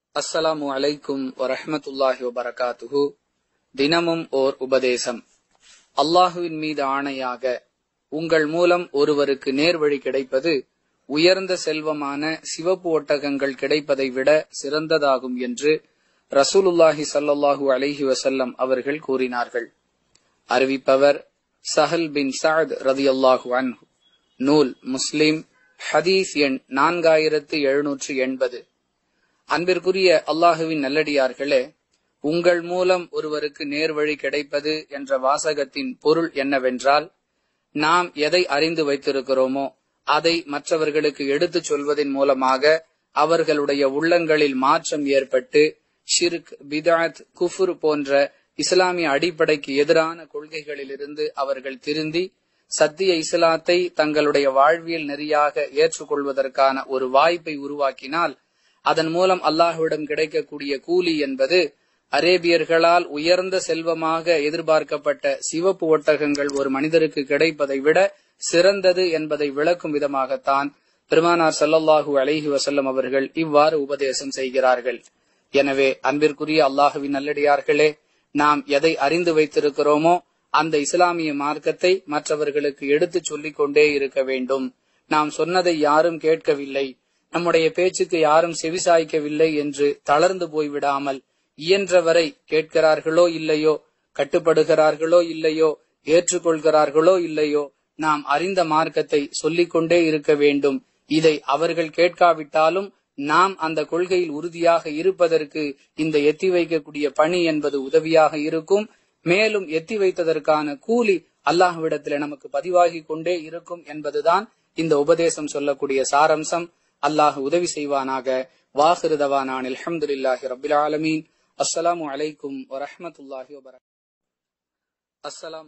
அஸ்ஸலாமு அலைக்கும் வரஹ்மத்துல்லாஹி வபரகாத்துஹு தினமும் ஓர் உபதேசம் அல்லாஹுவின் மீது ஆணையாக உங்கள் மூலம் ஒருவருக்கு நேர்வழி கிடைப்பது உயர்ந்த செல்வமான சிவப்பு ஒட்டகங்கள் கிடைப்பதை விட சிறந்ததாகும் என்று ரசூலுல்லாஹி ஸல்லல்லாஹு அலைஹி வஸல்லம் அவர்கள் கூறினார்கள் அறிவிப்பவர் சஹல் பின் சஅத் ரதியல்லாஹு அன்ஹு நூல் முஸ்லிம் ஹதீஸ் எண் நான்காயிரத்து எழுநூற்று எண்பது அன்பிற்குரிய அல்லாஹுவின் நல்லடியார்களே உங்கள் மூலம் ஒருவருக்கு நேர்வழி கிடைப்பது என்ற வாசகத்தின் பொருள் என்னவென்றால் நாம் எதை அறிந்து வைத்திருக்கிறோமோ அதை மற்றவர்களுக்கு எடுத்துச் சொல்வதன் மூலமாக அவர்களுடைய உள்ளங்களில் மாற்றம் ஏற்பட்டு ஷிர்க் பிதாத் குஃபுர் போன்ற இஸ்லாமிய அடிப்படைக்கு எதிரான கொள்கைகளிலிருந்து அவர்கள் திருந்தி சத்திய இஸ்லாத்தை தங்களுடைய வாழ்வியல் நெறியாக ஏற்றுக்கொள்வதற்கான ஒரு வாய்ப்பை உருவாக்கினால் அதன் மூலம் அல்லாஹுவிடம் கிடைக்கக்கூடிய கூலி என்பது அரேபியர்களால் உயர்ந்த செல்வமாக எதிர்பார்க்கப்பட்ட சிவப்பு ஒட்டகங்கள் ஒரு மனிதருக்கு கிடைப்பதை விட சிறந்தது என்பதை விளக்கும் விதமாகத்தான் பெருமானார் சல்லல்லாஹூ அலைஹி வசல்லம் அவர்கள் இவ்வாறு உபதேசம் செய்கிறார்கள் எனவே அன்பிற்குரிய அல்லாஹுவின் நல்லடியார்களே நாம் எதை அறிந்து வைத்திருக்கிறோமோ அந்த இஸ்லாமிய மார்க்கத்தை மற்றவர்களுக்கு எடுத்துச் சொல்லிக் கொண்டே இருக்க வேண்டும் நாம் சொன்னதை யாரும் கேட்கவில்லை நம்முடைய பேச்சுக்கு யாரும் செவிசாய்க்கவில்லை என்று தளர்ந்து போய்விடாமல் இயன்றவரை கேட்கிறார்களோ இல்லையோ கட்டுப்படுகிறார்களோ இல்லையோ ஏற்றுக்கொள்கிறார்களோ இல்லையோ நாம் அறிந்த மார்க்கத்தை சொல்லிக் கொண்டே இருக்க வேண்டும் இதை அவர்கள் கேட்காவிட்டாலும் நாம் அந்த கொள்கையில் உறுதியாக இருப்பதற்கு இந்த எத்தி வைக்கக்கூடிய பணி என்பது உதவியாக இருக்கும் மேலும் எத்தி வைத்ததற்கான கூலி அல்லாஹ்விடத்தில் நமக்கு பதிவாகி கொண்டே இருக்கும் என்பதுதான் இந்த உபதேசம் சொல்லக்கூடிய சாரம்சம் அல்லாஹ் உதவி செய்வானாக வாஹிருதவானான் அல்ஹம்துலில்லாஹி ரபில் ஆலமீன் அஸ்ஸலாமு அலைக்கும் வரஹமத்துல்லாஹி வபரக் அஸ்ஸலாம்